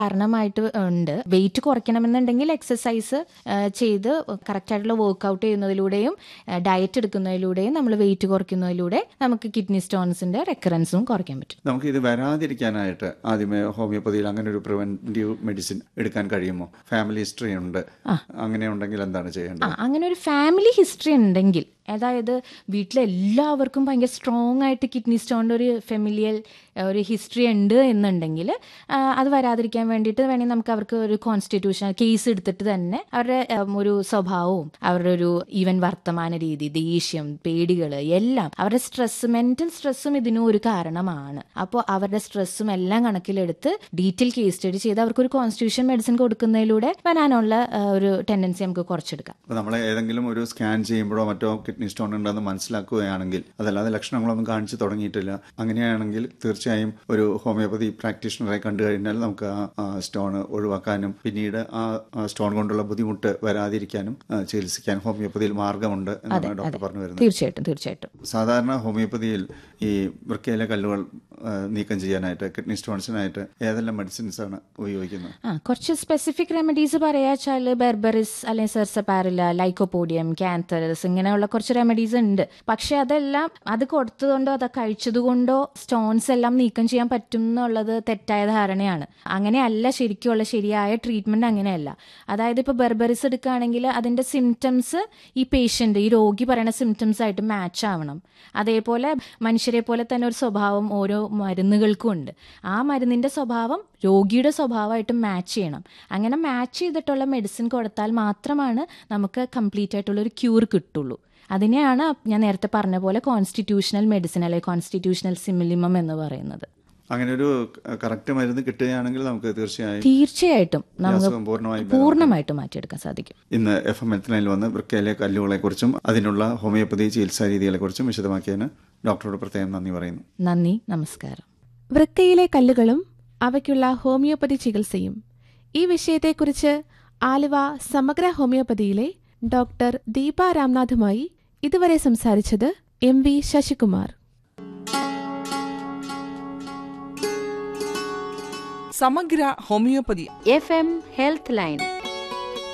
കാരണമായിട്ട് ഉണ്ട് wait കുറയ്ക്കണമെന്നുണ്ടെങ്കിൽ exercise ചെയ്ത് കറക്റ്റായിട്ടുള്ള വർക്കൗട്ട് ചെയ്യുന്നതിലൂടെയും ഡയറ്റ് എടുക്കുന്നതിലൂടെയും നമ്മൾ വെയിറ്റ് കുറയ്ക്കുന്നതിലൂടെ നമുക്ക് കിഡ്നി സ്റ്റോൺസിന്റെ റെക്കറൻസും കുറയ്ക്കാൻ പറ്റും നമുക്ക് ഇത് വരാതിരിക്കാനായിട്ട് ആദ്യമേ ഹോമിയോപ്പതിയിൽ അങ്ങനെ ഒരു പ്രിവെന്റീവ് മെഡിസിൻ എടുക്കാൻ കഴിയുമോ ഫാമിലി ഹിസ്റ്ററി ഉണ്ട് അങ്ങനെ ഉണ്ടെങ്കിൽ എന്താണ് ആ ചെയ്യേണ്ടത് അങ്ങനെ ഒരു ഫാമിലി ഹിസ്റ്ററി ഉണ്ടെങ്കിൽ അതായത് വീട്ടിലെല്ലാവർക്കും ഭയങ്കര സ്ട്രോങ് ആയിട്ട് കിഡ്നി സ്റ്റോണിൻ്റെ ഒരു ഫെമിലിയൽ ഒരു ഹിസ്റ്ററി ഉണ്ട് എന്നുണ്ടെങ്കിൽ ആ, അത് വരാതിരിക്കാൻ വേണ്ടിയിട്ട് വേണമെങ്കിൽ നമുക്ക് അവർക്ക് ഒരു കോൺസ്റ്റിറ്റ്യൂഷൻ കേസ് എടുത്തിട്ട് തന്നെ അവരുടെ ഉം, ഒരു സ്വഭാവവും അവരുടെ ഒരു ഈവൻ വർത്തമാന രീതി ദേഷ്യം പേടികൾ എല്ലാം അവരുടെ സ്ട്രെസ് മെന്റൽ സ്ട്രെസ്സും ഇതിനും ഒരു കാരണമാണ് അപ്പോൾ അവരുടെ സ്ട്രെസ്സും എല്ലാം കണക്കിലെടുത്ത് ഡീറ്റെയിൽ കേസ് സ്റ്റഡി ചെയ്ത് അവർക്ക് ഒരു കോൺസ്റ്റിറ്റ്യൂഷൻ മെഡിസിൻ കൊടുക്കുന്നതിലൂടെ വരാനുള്ള ആ, ഒരു ടെൻഡൻസി നമുക്ക് കുറച്ചെടുക്കാം അപ്പോൾ നമ്മൾ ഏതെങ്കിലും ഒരു സ്കാൻ ചെയ്യുമ്പോഴോ മറ്റോ കിഡ്നി സ്റ്റോൺ ഉണ്ടെന്ന് മനസ്സിലാക്കുകയാണെങ്കിൽ അതല്ലാതെ ലക്ഷണങ്ങളൊന്നും കാണിച്ചു തുടങ്ങിയിട്ടില്ല അങ്ങനെയാണെങ്കിൽ തീർച്ചയായും ഒരു ഹോമിയോപ്പതി പ്രാക്ടീഷണറെ കണ്ടു കഴിഞ്ഞാൽ നമുക്ക് ആ സ്റ്റോൺ ഒഴിവാക്കാനും പിന്നീട് ആ സ്റ്റോൺ കൊണ്ടുള്ള ബുദ്ധിമുട്ട് വരാതിരിക്കാനും ആ, ചികിത്സിക്കാനും ഹോമിയോപ്പതിയിൽ മാർഗമുണ്ട് എന്നാണ് ഡോക്ടർ പറഞ്ഞു വരുന്നത് തീർച്ചയായിട്ടും തീർച്ചയായിട്ടും സാധാരണ ഹോമിയോപ്പതിയിൽ ഈ വൃക്കയിലെ കല്ലുകൾ ആ, നീക്കം ചെയ്യാനായിട്ട് കിഡ്നി സ്റ്റോൺസിനായിട്ട് ഏതെല്ലാം മെഡിസിൻസ് ആണ് ഉപയോഗിക്കുന്നത് ആ കുറച്ച് സ്പെസിഫിക് റെമഡീസ് പറയാച്ചാൽ ബെർബറിസ് അല്ലെങ്കിൽ സെർസപാരില ലൈക്കോപോഡിയം ക്യാൻസറസ് ഇങ്ങനെയുള്ള കുറച്ച് റെമഡീസ് ഉണ്ട് പക്ഷെ അതെല്ലാം അത് കൊടുത്തതുകൊണ്ടോ അത് കഴിച്ചതുകൊണ്ടോ സ്റ്റോൺസ് എല്ലാം നീക്കം ചെയ്യാൻ പറ്റും എന്നുള്ളത് തെറ്റായ ധാരണയാണ് അങ്ങനെയല്ല ശരിക്കുള്ള ശരിയായ ട്രീറ്റ്മെന്റ് അങ്ങനെയല്ല അതായത് ഇപ്പോൾ ബെർബറിസ് എടുക്കുകയാണെങ്കിൽ അതിന്റെ സിംറ്റംസ് ഈ പേഷ്യന്റ് ഈ രോഗി പറയുന്ന സിംറ്റംസ് ആയിട്ട് മാച്ച് ആവണം അതേപോലെ മനുഷ്യരെ പോലെ തന്നെ ഒരു സ്വഭാവം ഓരോ മരുന്നുകൾക്കും ഉണ്ട് ആ മരുന്നിന്റെ സ്വഭാവം രോഗിയുടെ സ്വഭാവമായിട്ട് മാച്ച് ചെയ്യണം അങ്ങനെ മാച്ച് ചെയ്തിട്ടുള്ള മെഡിസിൻ കൊടുത്താൽ മാത്രമാണ് നമുക്ക് കംപ്ലീറ്റ് ആയിട്ടുള്ള ഒരു ക്യൂർ കിട്ടുള്ളൂ അതിനെയാണ് ഞാൻ നേരത്തെ പറഞ്ഞ പോലെ കോൺസ്റ്റിറ്റ്യൂഷണൽ മെഡിസിൻ അല്ലെങ്കിൽ കോൺസ്റ്റിറ്റ്യൂഷണൽ സിമിലിമം എന്ന് പറയുന്നത് അങ്ങനെ ഒരു കറക്റ്റ് മരുന്ന് കിട്ടുകയാണെങ്കിൽ നമുക്ക് തീർച്ചയായും തീർച്ചയായിട്ടും ഈ നമുക്ക് അസുഖം പൂർണ്ണമായും പൂർണ്ണമായിട്ടും മാറ്റിയെടുക്കാൻ സാധിക്കും ഇന്ന് എഫ് എം എത്തിനയിൽ വന്ന് വൃക്കയിലെ കല്ലുകളെക്കുറിച്ചും അതിനുള്ള ഹോമിയോപ്പതി ചികിത്സാ രീതികളെക്കുറിച്ചും വിശദമാക്കിയതിന് ഡോക്ടറോട് പ്രത്യേകം നന്ദി പറയുന്നു നന്ദി നമസ്കാരം വൃക്കയിലെ കല്ലുകളും അവയ്ക്കുള്ള ഹോമിയോപ്പതി ചികിത്സയും ഈ വിഷയത്തെക്കുറിച്ച് ആലുവ സമഗ്ര ഹോമിയോപ്പതിയിലെ ഡോക്ടർ ദീപ രാംനാഥുമായി ഇതുവരെ സംസാരിച്ചത് M V Sasikumar Samagra homoeopathy F M health line